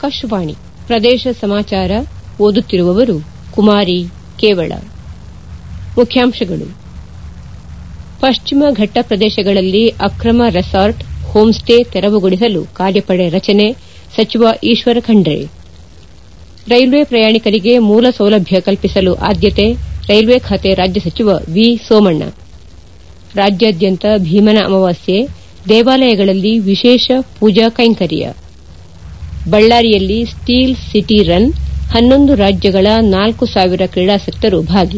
ಆಕಾಶವಾಣಿ ಪ್ರದೇಶ ಸಮಾಚಾರ ಓದುತ್ತಿರುವವರು ಕುಮಾರಿ ಕೇವಳ ಮುಖ್ಯಾಂಶಗಳು ಪಶ್ಚಿಮ ಘಟ್ಟ ಪ್ರದೇಶಗಳಲ್ಲಿ ಅಕ್ರಮ ರೆಸಾರ್ಟ್ ಹೋಂಸ್ಟೇ ತೆರವುಗೊಳಿಸಲು ಕಾರ್ಯಪಡೆ ರಚನೆ ಸಚಿವ ಈಶ್ವರ ಖಂಡ್ರೆ ರೈಲ್ವೆ ಪ್ರಯಾಣಿಕರಿಗೆ ಮೂಲ ಸೌಲಭ್ಯ ಕಲ್ಪಿಸಲು ಆದ್ಯತೆ ರೈಲ್ವೆ ಖಾತೆ ರಾಜ್ಯ ಸಚಿವ ವಿ ಸೋಮಣ್ಣ ರಾಜ್ಯಾದ್ಯಂತ ಭೀಮನ ಅಮಾವಾಸ್ಯೆ ದೇವಾಲಯಗಳಲ್ಲಿ ವಿಶೇಷ ಪೂಜಾ ಕೈಂಕರ್ಯ ಬಳ್ಳಾರಿಯಲ್ಲಿ ಸ್ಟೀಲ್ ಸಿಟಿ ರನ್ ಹನ್ನೊಂದು ರಾಜ್ಯಗಳ ನಾಲ್ಕು ಸಾವಿರ ಕ್ರೀಡಾಸಕ್ತರು ಭಾಗಿ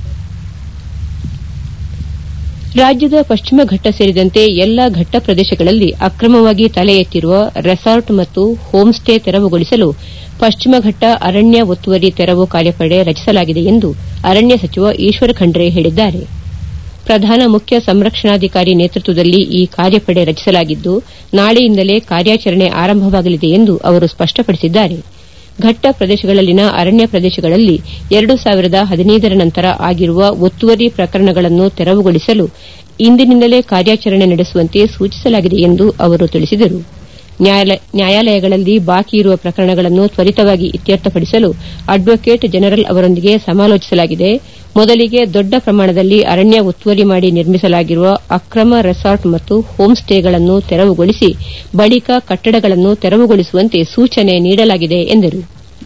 ರಾಜ್ಯದ ಪಶ್ಚಿಮ ಘಟ್ಟ ಸೇರಿದಂತೆ ಎಲ್ಲಾ ಘಟ್ಟ ಪ್ರದೇಶಗಳಲ್ಲಿ ಅಕ್ರಮವಾಗಿ ತಲೆ ಎತ್ತಿರುವ ರೆಸಾರ್ಟ್ ಮತ್ತು ಹೋಂಸ್ಟೇ ತೆರವುಗೊಳಿಸಲು ಪಶ್ಚಿಮ ಘಟ್ಟ ಅರಣ್ಯ ಒತ್ತುವರಿ ತೆರವು ಕಾರ್ಯಪಡೆ ರಚಿಸಲಾಗಿದೆ ಎಂದು ಅರಣ್ಯ ಸಚಿವ ಈಶ್ವರ ಖಂಡ್ರೆ ಹೇಳಿದ್ದಾರೆ ಪ್ರಧಾನ ಮುಖ್ಯ ಸಂರಕ್ಷಣಾಧಿಕಾರಿ ನೇತೃತ್ವದಲ್ಲಿ ಈ ಕಾರ್ಯಪಡೆ ರಚಿಸಲಾಗಿದ್ದು ನಾಳೆಯಿಂದಲೇ ಕಾರ್ಯಾಚರಣೆ ಆರಂಭವಾಗಲಿದೆ ಎಂದು ಅವರು ಸ್ಪಷ್ಟಪಡಿಸಿದ್ದಾರೆ ಘಟ್ಟ ಪ್ರದೇಶಗಳಲ್ಲಿನ ಅರಣ್ಯ ಪ್ರದೇಶಗಳಲ್ಲಿ ಎರಡು ಸಾವಿರದ ಹದಿನೈದರ ನಂತರ ಆಗಿರುವ ಒತ್ತುವರಿ ಪ್ರಕರಣಗಳನ್ನು ತೆರವುಗೊಳಿಸಲು ಇಂದಿನಿಂದಲೇ ಕಾರ್ಯಾಚರಣೆ ನಡೆಸುವಂತೆ ಸೂಚಿಸಲಾಗಿದೆ ಎಂದು ಅವರು ತಿಳಿಸಿದರು ನ್ಯಾಯಾಲಯಗಳಲ್ಲಿ ಬಾಕಿ ಇರುವ ಪ್ರಕರಣಗಳನ್ನು ತ್ವರಿತವಾಗಿ ಇತ್ಯರ್ಥಪಡಿಸಲು ಅಡ್ವೊಕೇಟ್ ಜನರಲ್ ಅವರೊಂದಿಗೆ ಸಮಾಲೋಚಿಸಲಾಗಿದೆ ಮೊದಲಿಗೆ ದೊಡ್ಡ ಪ್ರಮಾಣದಲ್ಲಿ ಅರಣ್ಯ ಒತ್ತುವರಿ ಮಾಡಿ ನಿರ್ಮಿಸಲಾಗಿರುವ ಅಕ್ರಮ ರೆಸಾರ್ಟ್ ಮತ್ತು ಹೋಂಸ್ಟೇಗಳನ್ನು ತೆರವುಗೊಳಿಸಿ ಬಳಿಕ ಕಟ್ಟಡಗಳನ್ನು ತೆರವುಗೊಳಿಸುವಂತೆ ಸೂಚನೆ ನೀಡಲಾಗಿದೆ ಎಂದರು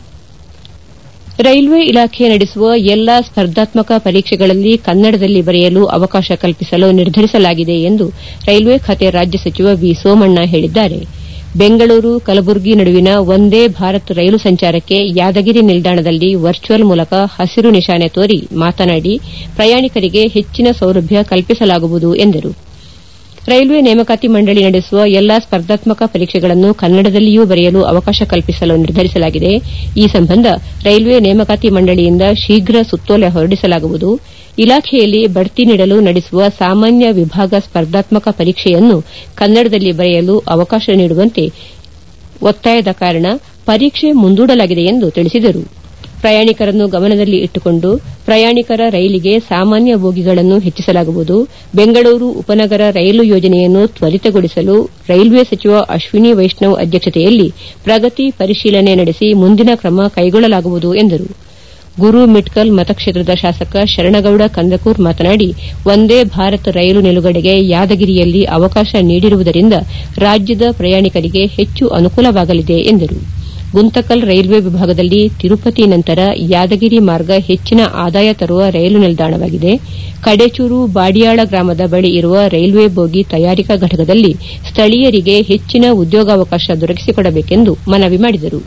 ರೈಲ್ವೆ ಇಲಾಖೆ ನಡೆಸುವ ಎಲ್ಲಾ ಸ್ಪರ್ಧಾತ್ಮಕ ಪರೀಕ್ಷೆಗಳಲ್ಲಿ ಕನ್ನಡದಲ್ಲಿ ಬರೆಯಲು ಅವಕಾಶ ಕಲ್ಪಿಸಲು ನಿರ್ಧರಿಸಲಾಗಿದೆ ಎಂದು ರೈಲ್ವೆ ಖಾತೆ ರಾಜ್ಯ ಸಚಿವ ವಿ ಸೋಮಣ್ಣ ಹೇಳಿದ್ದಾರೆ ಬೆಂಗಳೂರು ಕಲಬುರಗಿ ನಡುವಿನ ವಂದೇ ಭಾರತ್ ರೈಲು ಸಂಚಾರಕ್ಕೆ ಯಾದಗಿರಿ ನಿಲ್ದಾಣದಲ್ಲಿ ವರ್ಚುವಲ್ ಮೂಲಕ ಹಸಿರು ನಿಶಾನೆ ತೋರಿ ಮಾತನಾಡಿ ಪ್ರಯಾಣಿಕರಿಗೆ ಹೆಚ್ಚಿನ ಸೌಲಭ್ಯ ಕಲ್ಪಿಸಲಾಗುವುದು ಎಂದರು ರೈಲ್ವೆ ನೇಮಕಾತಿ ಮಂಡಳಿ ನಡೆಸುವ ಎಲ್ಲಾ ಸ್ಪರ್ಧಾತ್ಮಕ ಪರೀಕ್ಷೆಗಳನ್ನು ಕನ್ನಡದಲ್ಲಿಯೂ ಬರೆಯಲು ಅವಕಾಶ ಕಲ್ಪಿಸಲು ನಿರ್ಧರಿಸಲಾಗಿದೆ ಈ ಸಂಬಂಧ ರೈಲ್ವೆ ನೇಮಕಾತಿ ಮಂಡಳಿಯಿಂದ ಶೀಘ್ರ ಸುತ್ತೋಲೆ ಹೊರಡಿಸಲಾಗುವುದು ಇಲಾಖೆಯಲ್ಲಿ ಬಡ್ತಿ ನೀಡಲು ನಡೆಸುವ ಸಾಮಾನ್ಯ ವಿಭಾಗ ಸ್ಪರ್ಧಾತ್ಮಕ ಪರೀಕ್ಷೆಯನ್ನು ಕನ್ನಡದಲ್ಲಿ ಬರೆಯಲು ಅವಕಾಶ ನೀಡುವಂತೆ ಒತ್ತಾಯದ ಕಾರಣ ಪರೀಕ್ಷೆ ಮುಂದೂಡಲಾಗಿದೆ ಎಂದು ತಿಳಿಸಿದರು ಪ್ರಯಾಣಿಕರನ್ನು ಗಮನದಲ್ಲಿ ಇಟ್ಟುಕೊಂಡು ಪ್ರಯಾಣಿಕರ ರೈಲಿಗೆ ಸಾಮಾನ್ಯ ಬೋಗಿಗಳನ್ನು ಹೆಚ್ಚಿಸಲಾಗುವುದು ಬೆಂಗಳೂರು ಉಪನಗರ ರೈಲು ಯೋಜನೆಯನ್ನು ತ್ವರಿತಗೊಳಿಸಲು ರೈಲ್ವೆ ಸಚಿವ ಅಶ್ವಿನಿ ವೈಷ್ಣವ್ ಅಧ್ಯಕ್ಷತೆಯಲ್ಲಿ ಪ್ರಗತಿ ಪರಿಶೀಲನೆ ನಡೆಸಿ ಮುಂದಿನ ಕ್ರಮ ಕೈಗೊಳ್ಳಲಾಗುವುದು ಎಂದರು ಗುರು ಮಿಟ್ಕಲ್ ಮತಕ್ಷೇತ್ರದ ಶಾಸಕ ಶರಣಗೌಡ ಕಂದಕೂರ್ ಮಾತನಾಡಿ ವಂದೇ ಭಾರತ್ ರೈಲು ನಿಲುಗಡೆಗೆ ಯಾದಗಿರಿಯಲ್ಲಿ ಅವಕಾಶ ನೀಡಿರುವುದರಿಂದ ರಾಜ್ಯದ ಪ್ರಯಾಣಿಕರಿಗೆ ಹೆಚ್ಚು ಅನುಕೂಲವಾಗಲಿದೆ ಎಂದರು ಗುಂತಕಲ್ ರೈಲ್ವೆ ವಿಭಾಗದಲ್ಲಿ ತಿರುಪತಿ ನಂತರ ಯಾದಗಿರಿ ಮಾರ್ಗ ಹೆಚ್ಚಿನ ಆದಾಯ ತರುವ ರೈಲು ನಿಲ್ದಾಣವಾಗಿದೆ ಕಡೇಚೂರು ಬಾಡಿಯಾಳ ಗ್ರಾಮದ ಬಳಿ ಇರುವ ರೈಲ್ವೆ ಬೋಗಿ ತಯಾರಿಕಾ ಘಟಕದಲ್ಲಿ ಸ್ಥಳೀಯರಿಗೆ ಹೆಚ್ಚಿನ ಉದ್ಯೋಗಾವಕಾಶ ದೊರಕಿಸಿಕೊಡಬೇಕೆಂದು ಮನವಿ ಮಾಡಿದರು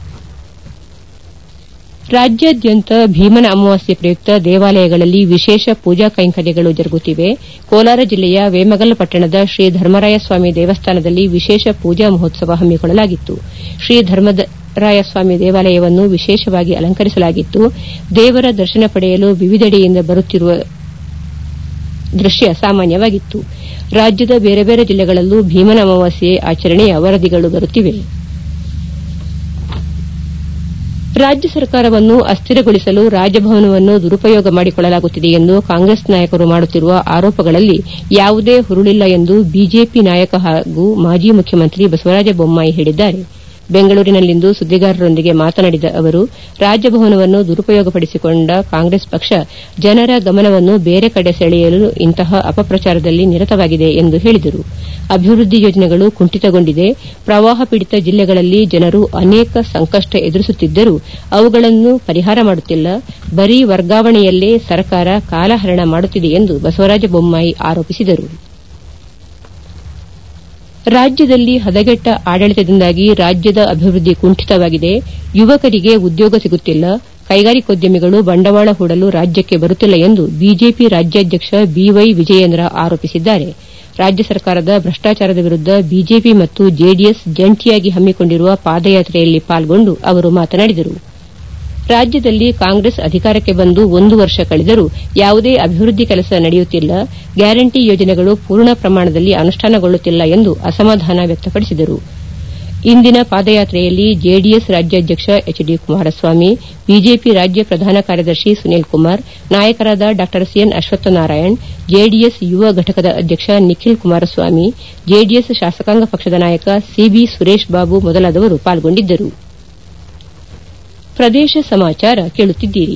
ರಾಜ್ಯಾದ್ಯಂತ ಭೀಮನ ಅಮಾವಾಸ್ಯೆ ಪ್ರಯುಕ್ತ ದೇವಾಲಯಗಳಲ್ಲಿ ವಿಶೇಷ ಪೂಜಾ ಕೈಂಕರ್ಯಗಳು ಜರುಗುತ್ತಿವೆ ಕೋಲಾರ ಜಿಲ್ಲೆಯ ವೇಮಗಲ್ ಪಟ್ಟಣದ ಶ್ರೀ ಧರ್ಮರಾಯಸ್ವಾಮಿ ದೇವಸ್ಥಾನದಲ್ಲಿ ವಿಶೇಷ ಪೂಜಾ ಮಹೋತ್ಸವ ಹಮ್ಮಿಕೊಳ್ಳಲಾಗಿತ್ತು ಶ್ರೀ ಧರ್ಮರಾಯಸ್ವಾಮಿ ದೇವಾಲಯವನ್ನು ವಿಶೇಷವಾಗಿ ಅಲಂಕರಿಸಲಾಗಿತ್ತು ದೇವರ ದರ್ಶನ ಪಡೆಯಲು ವಿವಿಧೆಡೆಯಿಂದ ಬರುತ್ತಿರುವ ದೃಶ್ಯ ಸಾಮಾನ್ಯವಾಗಿತ್ತು ರಾಜ್ಯದ ಬೇರೆ ಬೇರೆ ಜಿಲ್ಲೆಗಳಲ್ಲೂ ಭೀಮನ ಅಮಾವಾಸ್ಯೆ ಆಚರಣೆಯ ವರದಿಗಳು ಬರುತ್ತಿವೆ ರಾಜ್ಯ ಸರ್ಕಾರವನ್ನು ಅಸ್ಥಿರಗೊಳಿಸಲು ರಾಜಭವನವನ್ನು ದುರುಪಯೋಗ ಮಾಡಿಕೊಳ್ಳಲಾಗುತ್ತಿದೆ ಎಂದು ಕಾಂಗ್ರೆಸ್ ನಾಯಕರು ಮಾಡುತ್ತಿರುವ ಆರೋಪಗಳಲ್ಲಿ ಯಾವುದೇ ಹುರುಳಿಲ್ಲ ಎಂದು ಬಿಜೆಪಿ ನಾಯಕ ಹಾಗೂ ಮಾಜಿ ಮುಖ್ಯಮಂತ್ರಿ ಬಸವರಾಜ ಬೊಮ್ಮಾಯಿ ಹೇಳಿದ್ದಾರೆ ಬೆಂಗಳೂರಿನಲ್ಲಿಂದು ಸುದ್ದಿಗಾರರೊಂದಿಗೆ ಮಾತನಾಡಿದ ಅವರು ರಾಜಭವನವನ್ನು ದುರುಪಯೋಗಪಡಿಸಿಕೊಂಡ ಕಾಂಗ್ರೆಸ್ ಪಕ್ಷ ಜನರ ಗಮನವನ್ನು ಬೇರೆ ಕಡೆ ಸೆಳೆಯಲು ಇಂತಹ ಅಪಪ್ರಚಾರದಲ್ಲಿ ನಿರತವಾಗಿದೆ ಎಂದು ಹೇಳಿದರು ಅಭಿವೃದ್ದಿ ಯೋಜನೆಗಳು ಕುಂಠಿತಗೊಂಡಿದೆ ಪ್ರವಾಹ ಪೀಡಿತ ಜಿಲ್ಲೆಗಳಲ್ಲಿ ಜನರು ಅನೇಕ ಸಂಕಷ್ಟ ಎದುರಿಸುತ್ತಿದ್ದರೂ ಅವುಗಳನ್ನು ಪರಿಹಾರ ಮಾಡುತ್ತಿಲ್ಲ ಬರೀ ವರ್ಗಾವಣೆಯಲ್ಲೇ ಸರ್ಕಾರ ಕಾಲಹರಣ ಮಾಡುತ್ತಿದೆ ಎಂದು ಬಸವರಾಜ ಬೊಮ್ಮಾಯಿ ಆರೋಪಿಸಿದರು ರಾಜ್ಯದಲ್ಲಿ ಹದಗೆಟ್ಟ ಆಡಳಿತದಿಂದಾಗಿ ರಾಜ್ಯದ ಅಭಿವೃದ್ದಿ ಕುಂಠಿತವಾಗಿದೆ ಯುವಕರಿಗೆ ಉದ್ಯೋಗ ಸಿಗುತ್ತಿಲ್ಲ ಕೈಗಾರಿಕೋದ್ಯಮಿಗಳು ಬಂಡವಾಳ ಹೂಡಲು ರಾಜ್ಯಕ್ಕೆ ಬರುತ್ತಿಲ್ಲ ಎಂದು ಬಿಜೆಪಿ ರಾಜ್ಯಾಧ್ಯಕ್ಷ ಬಿವೈ ವಿಜಯೇಂದ್ರ ಆರೋಪಿಸಿದ್ದಾರೆ ರಾಜ್ಯ ಸರ್ಕಾರದ ಭ್ರಷ್ಟಾಚಾರದ ವಿರುದ್ದ ಬಿಜೆಪಿ ಮತ್ತು ಜೆಡಿಎಸ್ ಜಂಟಿಯಾಗಿ ಹಮ್ಮಿಕೊಂಡಿರುವ ಪಾದಯಾತ್ರೆಯಲ್ಲಿ ಪಾಲ್ಗೊಂಡು ಅವರು ಮಾತನಾಡಿದರು ರಾಜ್ಯದಲ್ಲಿ ಕಾಂಗ್ರೆಸ್ ಅಧಿಕಾರಕ್ಕೆ ಬಂದು ಒಂದು ವರ್ಷ ಕಳೆದರೂ ಯಾವುದೇ ಅಭಿವೃದ್ದಿ ಕೆಲಸ ನಡೆಯುತ್ತಿಲ್ಲ ಗ್ಯಾರಂಟಿ ಯೋಜನೆಗಳು ಪೂರ್ಣ ಪ್ರಮಾಣದಲ್ಲಿ ಅನುಷ್ಠಾನಗೊಳ್ಳುತ್ತಿಲ್ಲ ಎಂದು ಅಸಮಾಧಾನ ವ್ಯಕ್ತಪಡಿಸಿದರು ಇಂದಿನ ಪಾದಯಾತ್ರೆಯಲ್ಲಿ ಜೆಡಿಎಸ್ ರಾಜ್ಯಾಧ್ಯಕ್ಷ ಎಚ್ ಡಿ ಕುಮಾರಸ್ವಾಮಿ ಬಿಜೆಪಿ ರಾಜ್ಯ ಪ್ರಧಾನ ಕಾರ್ಯದರ್ಶಿ ಸುನೀಲ್ ಕುಮಾರ್ ನಾಯಕರಾದ ಡಾ ಸಿಎನ್ ಅಶ್ವತ್ಥನಾರಾಯಣ್ ಜೆಡಿಎಸ್ ಯುವ ಘಟಕದ ಅಧ್ಯಕ್ಷ ನಿಖಿಲ್ ಕುಮಾರಸ್ವಾಮಿ ಜೆಡಿಎಸ್ ಶಾಸಕಾಂಗ ಪಕ್ಷದ ನಾಯಕ ಸಿಬಿ ಸುರೇಶ್ ಬಾಬು ಮೊದಲಾದವರು ಪಾಲ್ಗೊಂಡಿದ್ದರು ಪ್ರದೇಶ ಸಮಾಚಾರ ಕೇಳುತ್ತಿದ್ದೀರಿ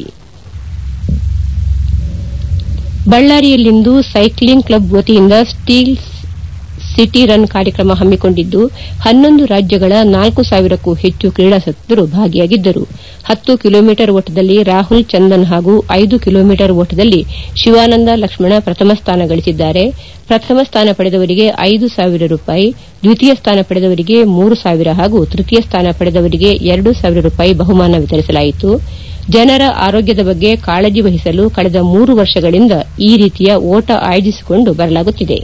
ಬಳ್ಳಾರಿಯಲ್ಲಿಂದು ಸೈಕ್ಲಿಂಗ್ ಕ್ಲಬ್ ವತಿಯಿಂದ ಸ್ಟೀಲ್ ಸಿಟಿ ರನ್ ಕಾರ್ಯಕ್ರಮ ಹಮ್ಮಿಕೊಂಡಿದ್ದು ಹನ್ನೊಂದು ರಾಜ್ಯಗಳ ನಾಲ್ಕು ಸಾವಿರಕ್ಕೂ ಹೆಚ್ಚು ಕ್ರೀಡಾಸಕ್ತರು ಭಾಗಿಯಾಗಿದ್ದರು ಹತ್ತು ಕಿಲೋಮೀಟರ್ ಓಟದಲ್ಲಿ ರಾಹುಲ್ ಚಂದನ್ ಹಾಗೂ ಐದು ಕಿಲೋಮೀಟರ್ ಓಟದಲ್ಲಿ ಶಿವಾನಂದ ಲಕ್ಷ್ಮಣ ಪ್ರಥಮ ಸ್ಥಾನ ಗಳಿಸಿದ್ದಾರೆ ಪ್ರಥಮ ಸ್ಥಾನ ಪಡೆದವರಿಗೆ ಐದು ಸಾವಿರ ರೂಪಾಯಿ ದ್ವಿತೀಯ ಸ್ಥಾನ ಪಡೆದವರಿಗೆ ಮೂರು ಸಾವಿರ ಹಾಗೂ ತೃತೀಯ ಸ್ಥಾನ ಪಡೆದವರಿಗೆ ಎರಡು ಸಾವಿರ ರೂಪಾಯಿ ಬಹುಮಾನ ವಿತರಿಸಲಾಯಿತು ಜನರ ಆರೋಗ್ಯದ ಬಗ್ಗೆ ಕಾಳಜಿ ವಹಿಸಲು ಕಳೆದ ಮೂರು ವರ್ಷಗಳಿಂದ ಈ ರೀತಿಯ ಓಟ ಆಯೋಜಿಸಿಕೊಂಡು ಬರಲಾಗುತ್ತಿದೆ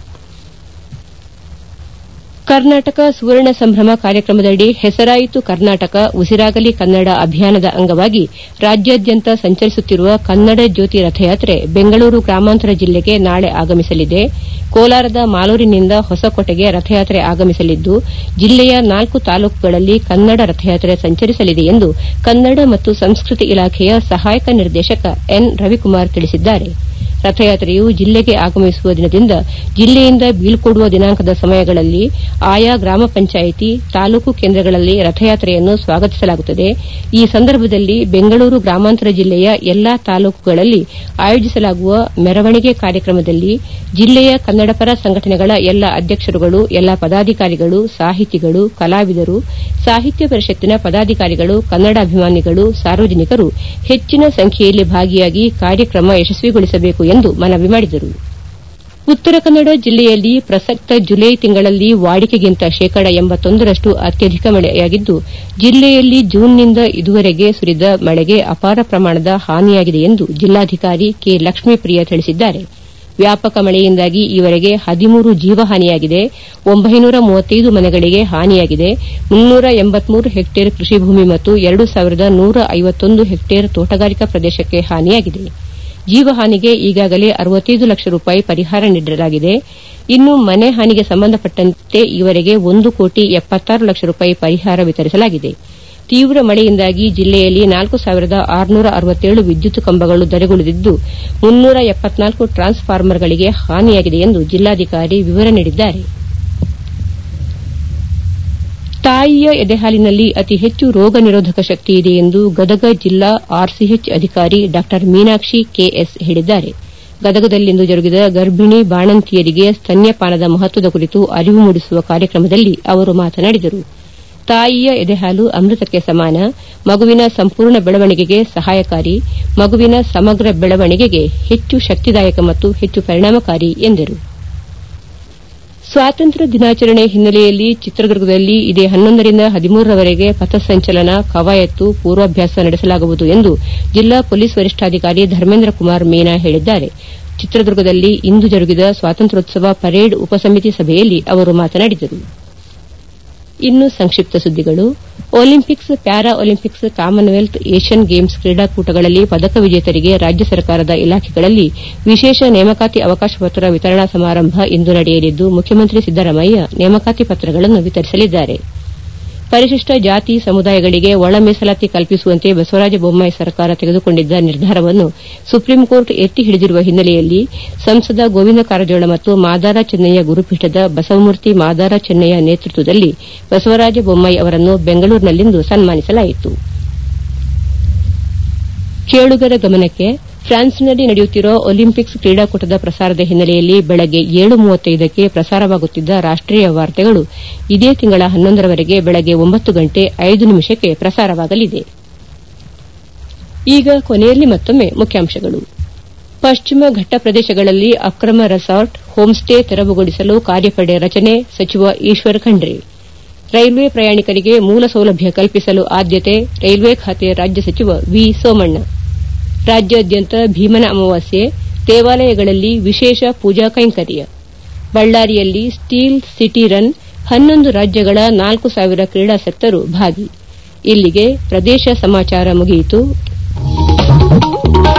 ಕರ್ನಾಟಕ ಸುವರ್ಣ ಸಂಭ್ರಮ ಕಾರ್ಯಕ್ರಮದಡಿ ಹೆಸರಾಯಿತು ಕರ್ನಾಟಕ ಉಸಿರಾಗಲಿ ಕನ್ನಡ ಅಭಿಯಾನದ ಅಂಗವಾಗಿ ರಾಜ್ಯಾದ್ಯಂತ ಸಂಚರಿಸುತ್ತಿರುವ ಕನ್ನಡ ಜ್ಯೋತಿ ರಥಯಾತ್ರೆ ಬೆಂಗಳೂರು ಗ್ರಾಮಾಂತರ ಜಿಲ್ಲೆಗೆ ನಾಳೆ ಆಗಮಿಸಲಿದೆ ಕೋಲಾರದ ಮಾಲೂರಿನಿಂದ ಹೊಸಕೋಟೆಗೆ ರಥಯಾತ್ರೆ ಆಗಮಿಸಲಿದ್ದು ಜಿಲ್ಲೆಯ ನಾಲ್ಕು ತಾಲೂಕುಗಳಲ್ಲಿ ಕನ್ನಡ ರಥಯಾತ್ರೆ ಸಂಚರಿಸಲಿದೆ ಎಂದು ಕನ್ನಡ ಮತ್ತು ಸಂಸ್ಕೃತಿ ಇಲಾಖೆಯ ಸಹಾಯಕ ನಿರ್ದೇಶಕ ಎನ್ ರವಿಕುಮಾರ್ ತಿಳಿಸಿದ್ದಾರೆ ರಥಯಾತ್ರೆಯು ಜಿಲ್ಲೆಗೆ ಆಗಮಿಸುವ ದಿನದಿಂದ ಜಿಲ್ಲೆಯಿಂದ ಬೀಳ್ಕೊಡುವ ದಿನಾಂಕದ ಸಮಯಗಳಲ್ಲಿ ಆಯಾ ಗ್ರಾಮ ಪಂಚಾಯಿತಿ ತಾಲೂಕು ಕೇಂದ್ರಗಳಲ್ಲಿ ರಥಯಾತ್ರೆಯನ್ನು ಸ್ವಾಗತಿಸಲಾಗುತ್ತದೆ ಈ ಸಂದರ್ಭದಲ್ಲಿ ಬೆಂಗಳೂರು ಗ್ರಾಮಾಂತರ ಜಿಲ್ಲೆಯ ಎಲ್ಲಾ ತಾಲೂಕುಗಳಲ್ಲಿ ಆಯೋಜಿಸಲಾಗುವ ಮೆರವಣಿಗೆ ಕಾರ್ಯಕ್ರಮದಲ್ಲಿ ಜಿಲ್ಲೆಯ ಕನ್ನಡಪರ ಸಂಘಟನೆಗಳ ಎಲ್ಲ ಅಧ್ಯಕ್ಷರುಗಳು ಎಲ್ಲ ಪದಾಧಿಕಾರಿಗಳು ಸಾಹಿತಿಗಳು ಕಲಾವಿದರು ಸಾಹಿತ್ಯ ಪರಿಷತ್ತಿನ ಪದಾಧಿಕಾರಿಗಳು ಕನ್ನಡಾಭಿಮಾನಿಗಳು ಸಾರ್ವಜನಿಕರು ಹೆಚ್ಚಿನ ಸಂಖ್ಯೆಯಲ್ಲಿ ಭಾಗಿಯಾಗಿ ಕಾರ್ಯಕ್ರಮ ಯಶಸ್ವಿಗೊಳಿಸಬೇಕು ಎಂದು ಮನವಿ ಮಾಡಿದರು ಉತ್ತರ ಕನ್ನಡ ಜಿಲ್ಲೆಯಲ್ಲಿ ಪ್ರಸಕ್ತ ಜುಲೈ ತಿಂಗಳಲ್ಲಿ ವಾಡಿಕೆಗಿಂತ ಶೇಕಡ ಎಂಬತ್ತೊಂದರಷ್ಟು ಅತ್ಯಧಿಕ ಮಳೆಯಾಗಿದ್ದು ಜಿಲ್ಲೆಯಲ್ಲಿ ಜೂನ್ನಿಂದ ಇದುವರೆಗೆ ಸುರಿದ ಮಳೆಗೆ ಅಪಾರ ಪ್ರಮಾಣದ ಹಾನಿಯಾಗಿದೆ ಎಂದು ಜಿಲ್ಲಾಧಿಕಾರಿ ಕೆ ಲಕ್ಷ್ಮೀಪ್ರಿಯ ತಿಳಿಸಿದ್ದಾರೆ ವ್ಯಾಪಕ ಮಳೆಯಿಂದಾಗಿ ಈವರೆಗೆ ಹದಿಮೂರು ಜೀವಹಾನಿಯಾಗಿದೆ ಒಂಬೈನೂರ ಮೂವತ್ತೈದು ಮನೆಗಳಿಗೆ ಹಾನಿಯಾಗಿದೆ ಮುನ್ನೂರ ಎಂಬತ್ಮೂರು ಹೆಕ್ಟೇರ್ ಕೃಷಿ ಭೂಮಿ ಮತ್ತು ಎರಡು ಸಾವಿರದ ನೂರ ಐವತ್ತೊಂದು ಹೆಕ್ಟೇರ್ ತೋಟಗಾರಿಕಾ ಪ್ರದೇಶಕ್ಕೆ ಹಾನಿಯಾಗಿದೆ ಜೀವಹಾನಿಗೆ ಈಗಾಗಲೇ ಅರವತ್ತೈದು ಲಕ್ಷ ರೂಪಾಯಿ ಪರಿಹಾರ ನೀಡಲಾಗಿದೆ ಇನ್ನು ಮನೆ ಹಾನಿಗೆ ಸಂಬಂಧಪಟ್ಟಂತೆ ಈವರೆಗೆ ಒಂದು ಕೋಟಿ ಎಪ್ಪತ್ತಾರು ಲಕ್ಷ ರೂಪಾಯಿ ಪರಿಹಾರ ವಿತರಿಸಲಾಗಿದೆ ತೀವ್ರ ಮಳೆಯಿಂದಾಗಿ ಜಿಲ್ಲೆಯಲ್ಲಿ ನಾಲ್ಕು ಸಾವಿರದ ಆರುನೂರ ಅರವತ್ತೇಳು ವಿದ್ಯುತ್ ಕಂಬಗಳು ಧರೆಗುರುಳಿದ್ದು ಮುನ್ನೂರ ಎಪ್ಪತ್ನಾಲ್ಕು ಟ್ರಾನ್ಸ್ಫಾರ್ಮರ್ಗಳಿಗೆ ಹಾನಿಯಾಗಿದೆ ಎಂದು ಜಿಲ್ಲಾಧಿಕಾರಿ ವಿವರ ನೀಡಿದ್ದಾರೆ ತಾಯಿಯ ಎದೆಹಾಲಿನಲ್ಲಿ ಅತಿ ಹೆಚ್ಚು ರೋಗ ನಿರೋಧಕ ಶಕ್ತಿ ಇದೆ ಎಂದು ಗದಗ ಜಿಲ್ಲಾ ಆರ್ಸಿಎಚ್ ಅಧಿಕಾರಿ ಡಾ ಮೀನಾಕ್ಷಿ ಕೆಎಸ್ ಹೇಳಿದ್ದಾರೆ ಗದಗದಲ್ಲಿಂದು ಜರುಗಿದ ಗರ್ಭಿಣಿ ಬಾಣಂತಿಯರಿಗೆ ಸ್ತನ್ಯಪಾನದ ಮಹತ್ವದ ಕುರಿತು ಅರಿವು ಮೂಡಿಸುವ ಕಾರ್ಯಕ್ರಮದಲ್ಲಿ ಅವರು ಮಾತನಾಡಿದರು ತಾಯಿಯ ಎದೆಹಾಲು ಅಮೃತಕ್ಕೆ ಸಮಾನ ಮಗುವಿನ ಸಂಪೂರ್ಣ ಬೆಳವಣಿಗೆಗೆ ಸಹಾಯಕಾರಿ ಮಗುವಿನ ಸಮಗ್ರ ಬೆಳವಣಿಗೆಗೆ ಹೆಚ್ಚು ಶಕ್ತಿದಾಯಕ ಮತ್ತು ಹೆಚ್ಚು ಪರಿಣಾಮಕಾರಿ ಎಂದರು ಸ್ವಾತಂತ್ರ್ಯ ದಿನಾಚರಣೆ ಹಿನ್ನೆಲೆಯಲ್ಲಿ ಚಿತ್ರದುರ್ಗದಲ್ಲಿ ಇದೇ ಹನ್ನೊಂದರಿಂದ ಹದಿಮೂರರವರೆಗೆ ಪಥಸಂಚಲನ ಕವಾಯತ್ತು ಪೂರ್ವಾಭ್ಯಾಸ ನಡೆಸಲಾಗುವುದು ಎಂದು ಜಿಲ್ಲಾ ಪೊಲೀಸ್ ವರಿಷ್ಠಾಧಿಕಾರಿ ಧರ್ಮೇಂದ್ರ ಕುಮಾರ್ ಮೀನಾ ಹೇಳಿದ್ದಾರೆ ಚಿತ್ರದುರ್ಗದಲ್ಲಿ ಇಂದು ಜರುಗಿದ ಸ್ವಾತಂತ್ರ್ಯೋತ್ಸವ ಪರೇಡ್ ಉಪಸಮಿತಿ ಸಭೆಯಲ್ಲಿ ಅವರು ಮಾತನಾಡಿದರು ಇನ್ನು ಸಂಕ್ಷಿಪ್ತ ಸುದ್ದಿಗಳು Olympics para Olympics Commonwealth Asian games ಕ್ರೀಡಾಕೂಟಗಳಲ್ಲಿ ಪದಕ ವಿಜೇತರಿಗೆ ರಾಜ್ಯ ಸರ್ಕಾರದ ಇಲಾಖೆಗಳಲ್ಲಿ ವಿಶೇಷ ನೇಮಕಾತಿ ಅವಕಾಶ ಪತ್ರ ವಿತರಣಾ ಸಮಾರಂಭ ಇಂದು ನಡೆಯಲಿದ್ದು ಮುಖ್ಯಮಂತ್ರಿ ಸಿದ್ದರಾಮಯ್ಯ ನೇಮಕಾತಿ ಪತ್ರಗಳನ್ನು ವಿತರಿಸಲಿದ್ದಾರೆ ಪರಿಶಿಷ್ಟ ಜಾತಿ ಸಮುದಾಯಗಳಿಗೆ ಒಳ ಮೀಸಲಾತಿ ಕಲ್ಪಿಸುವಂತೆ ಬಸವರಾಜ ಬೊಮ್ಮಾಯಿ ಸರ್ಕಾರ ತೆಗೆದುಕೊಂಡಿದ್ದ ನಿರ್ಧಾರವನ್ನು ಸುಪ್ರೀಂಕೋರ್ಟ್ ಎತ್ತಿ ಹಿಡಿದಿರುವ ಹಿನ್ನೆಲೆಯಲ್ಲಿ ಸಂಸದ ಗೋವಿಂದ ಕಾರಜೋಳ ಮತ್ತು ಮಾದಾರ ಚೆನ್ನಯ್ಯ ಗುರುಪೀಠದ ಬಸವಮೂರ್ತಿ ಮಾದಾರ ಚೆನ್ನಯ್ಯ ನೇತೃತ್ವದಲ್ಲಿ ಬಸವರಾಜ ಬೊಮ್ಮಾಯಿ ಅವರನ್ನು ಬೆಂಗಳೂರಿನಲ್ಲಿಂದು ಸನ್ಮಾನಿಸಲಾಯಿತು ಕೇಳುಗರ ಗಮನಕ್ಕೆ ಫ್ರಾನ್ಸ್ನಲ್ಲಿ ನಡೆಯುತ್ತಿರುವ ಒಲಿಂಪಿಕ್ಸ್ ಕ್ರೀಡಾಕೂಟದ ಪ್ರಸಾರದ ಹಿನ್ನೆಲೆಯಲ್ಲಿ ಬೆಳಗ್ಗೆ ಏಳು ಮೂವತ್ತೈದಕ್ಕೆ ಪ್ರಸಾರವಾಗುತ್ತಿದ್ದ ರಾಷ್ಟೀಯ ವಾರ್ತೆಗಳು ಇದೇ ತಿಂಗಳ ಹನ್ನೊಂದರವರೆಗೆ ಬೆಳಗ್ಗೆ ಒಂಬತ್ತು ಗಂಟೆ ಐದು ನಿಮಿಷಕ್ಕೆ ಪ್ರಸಾರವಾಗಲಿದೆ ಈಗ ಕೊನೆಯಲ್ಲಿ ಮತ್ತೊಮ್ಮೆ ಮುಖ್ಯಾಂಶಗಳು ಪಶ್ಚಿಮ ಘಟ್ಟ ಪ್ರದೇಶಗಳಲ್ಲಿ ಅಕ್ರಮ ರೆಸಾರ್ಟ್ ಹೋಂಸ್ಟೇ ತೆರವುಗೊಳಿಸಲು ಕಾರ್ಯಪಡೆ ರಚನೆ ಸಚಿವ ಈಶ್ವರ್ ಖಂಡ್ರೆ ರೈಲ್ವೆ ಪ್ರಯಾಣಿಕರಿಗೆ ಮೂಲ ಸೌಲಭ್ಯ ಕಲ್ಪಿಸಲು ಆದ್ಯತೆ ರೈಲ್ವೆ ಖಾತೆ ರಾಜ್ಯ ಸಚಿವ ವಿ ಸೋಮಣ್ಣ ರಾಜ್ಯಾದ್ಯಂತ ಭೀಮನ ಅಮಾವಾಸ್ಯೆ ದೇವಾಲಯಗಳಲ್ಲಿ ವಿಶೇಷ ಪೂಜಾ ಕೈಂಕರ್ಯ ಬಳ್ಳಾರಿಯಲ್ಲಿ ಸ್ಟೀಲ್ ಸಿಟಿ ರನ್ ಹನ್ನೊಂದು ರಾಜ್ಯಗಳ ನಾಲ್ಕು ಸಾವಿರ ಕ್ರೀಡಾಸಕ್ತರು ಭಾಗಿ ಇಲ್ಲಿಗೆ ಪ್ರದೇಶ ಸಮಾಚಾರ ಮುಗಿಯಿತು